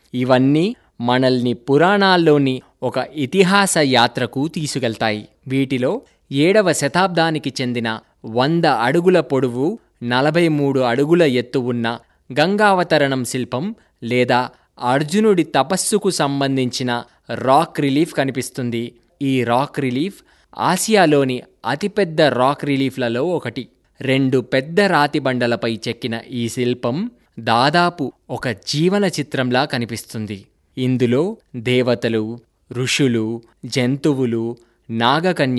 ఇవన్నీ మనల్ని పురాణాల్లోని ఒక ఇతిహాస యాత్రకు తీసుకెళ్తాయి వీటిలో ఏడవ శతాబ్దానికి చెందిన వంద అడుగుల పొడవు నలభై మూడు అడుగుల ఎత్తు ఉన్న గంగావతరణం శిల్పం లేదా అర్జునుడి తపస్సుకు సంబంధించిన రాక్ రిలీఫ్ కనిపిస్తుంది ఈ రాక్ రిలీఫ్ ఆసియాలోని అతిపెద్ద రాక్ రిలీఫ్లలో ఒకటి రెండు పెద్ద రాతి బండలపై చెక్కిన ఈ శిల్పం దాదాపు ఒక జీవన చిత్రంలా కనిపిస్తుంది ఇందులో దేవతలు ఋషులు జంతువులు నాగకన్య